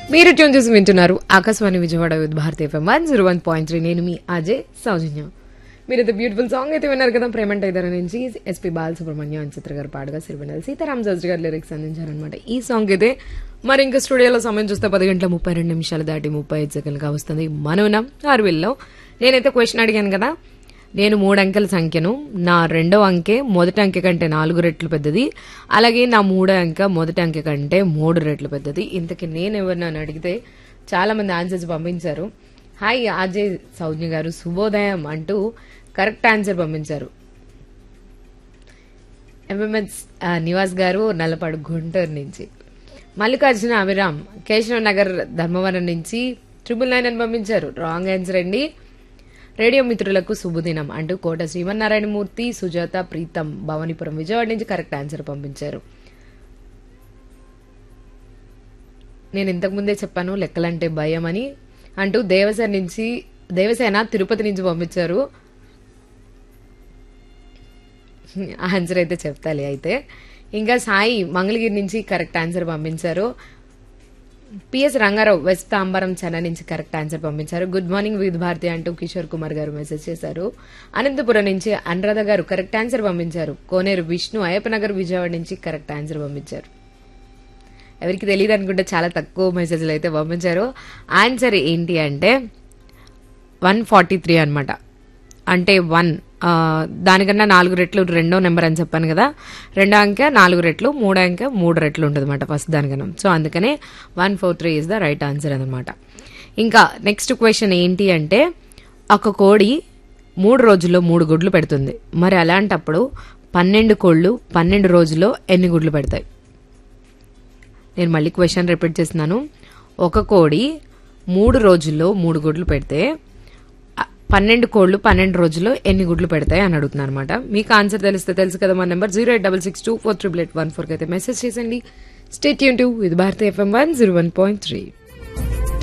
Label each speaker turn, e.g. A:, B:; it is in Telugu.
A: మీరు ట్యూన్ చేసి వింటున్నారు Akashvani Vijayawada with Bharati FM one zero one point three నేను మీ అజయ్ సౌజన్య మీరు అయితే బ్యూటిఫుల్ సాంగ్ అయితే విన్నారు కదా ప్రేమంట ఇద్దరు నుంచి ఎస్పీ బాలసుబ్రహ్మణ్యం అని చిత్ర గారు పాడగా సిరివెన్నెల సీతారాం జడ్జి గారు లిరిక్స్ అందించారనమాట ఈ సాంగ్ అయితే మరి ఇంకా స్టూడియోలో సమయం చూస్తే పది గంటల ముప్పై రెండు నిమిషాలు దాటి ముప్పై ఐదు సెకండ్లుగా వస్తుంది మనవునం ఆరువిల్లో నేనైతే క్వశ్చన్ అడిగాను కదా నేను మూడు అంకెల సంఖ్యను నా రెండో అంకె మొదటి అంకె కంటే నాలుగు రెట్లు పెద్దది అలాగే నా మూడో అంకె మొదటి అంకె కంటే మూడు రెట్లు పెద్దది ఇంతకీ నేను ఎవరు నన్ను అడిగితే చాలా మంది ఆన్సర్స్ పంపించారు హాయ్ అజయ్ సౌజ్ఞ గారు శుభోదయం అంటూ కరెక్ట్ ఆన్సర్ పంపించారు ఎంఎంఎస్ నివాస్ గారు నల్లపాడు గుంటూరు నుంచి మల్లికార్జున అభిరామ్ కేశవ నగర్ ధర్మవరం నుంచి ట్రిపుల్ నైన్ అని పంపించారు రాంగ్ ఆన్సర్ అండి రేడియో మిత్రులకు శుభదినం అంటూ కోట శ్రీమన్నారాయణమూర్తి సుజాత ప్రీతం భవానీపురం విజయవాడ నుంచి కరెక్ట్ ఆన్సర్ పంపించారు నేను ఇంతకు ముందే చెప్పాను లెక్కలంటే భయం అని అంటూ దేవసేన నుంచి దేవసేన తిరుపతి నుంచి పంపించారు ఆన్సర్ అయితే చెప్తాలి అయితే ఇంకా సాయి మంగళగిరి నుంచి కరెక్ట్ ఆన్సర్ పంపించారు పిఎస్ రంగారావు వెస్ట్ తాంబరం చెన్న నుంచి కరెక్ట్ ఆన్సర్ పంపించారు గుడ్ మార్నింగ్ విత్ భారతి అంటూ కిషోర్ కుమార్ గారు మెసేజ్ చేశారు అనంతపురం నుంచి అనురాధ గారు కరెక్ట్ ఆన్సర్ పంపించారు కోనేరు విష్ణు అయ్యప్పనగర్ విజయవాడ నుంచి కరెక్ట్ ఆన్సర్ పంపించారు ఎవరికి తెలియదు అనుకుంటే చాలా తక్కువ మెసేజ్లు అయితే పంపించారు ఆన్సర్ ఏంటి అంటే వన్ ఫార్టీ త్రీ అనమాట అంటే వన్ దానికన్నా నాలుగు రెట్లు రెండో నెంబర్ అని చెప్పాను కదా రెండో అంకె నాలుగు రెట్లు మూడో అంకె మూడు రెట్లు ఉంటుంది అనమాట ఫస్ట్ దానికన్నా సో అందుకనే one four three is the right answer అనమాట ఇంకా నెక్స్ట్ క్వశ్చన్ ఏంటి అంటే ఒక కోడి మూడు రోజుల్లో మూడు గుడ్లు పెడుతుంది మరి అలాంటప్పుడు పన్నెండు కోళ్ళు పన్నెండు రోజుల్లో ఎన్ని గుడ్లు పెడతాయి నేను మళ్ళీ క్వశ్చన్ రిపీట్ చేస్తున్నాను ఒక కోడి మూడు రోజుల్లో మూడు గుడ్లు పెడితే ఆ, పన్నెండు కోళ్లు పన్నెండు రోజుల్లో ఎన్ని గుడ్లు పెడతాయి అని అడుగుతున్నాను అనమాట మీకు ఆన్సర్ తెలిస్తే తెలుసు కదా మా number zero eight double six two four triple eight one ఫోర్కి అయితే మెసేజ్ చేసండి స్టేట్ యూన్ to with Bharati FM one zero one point three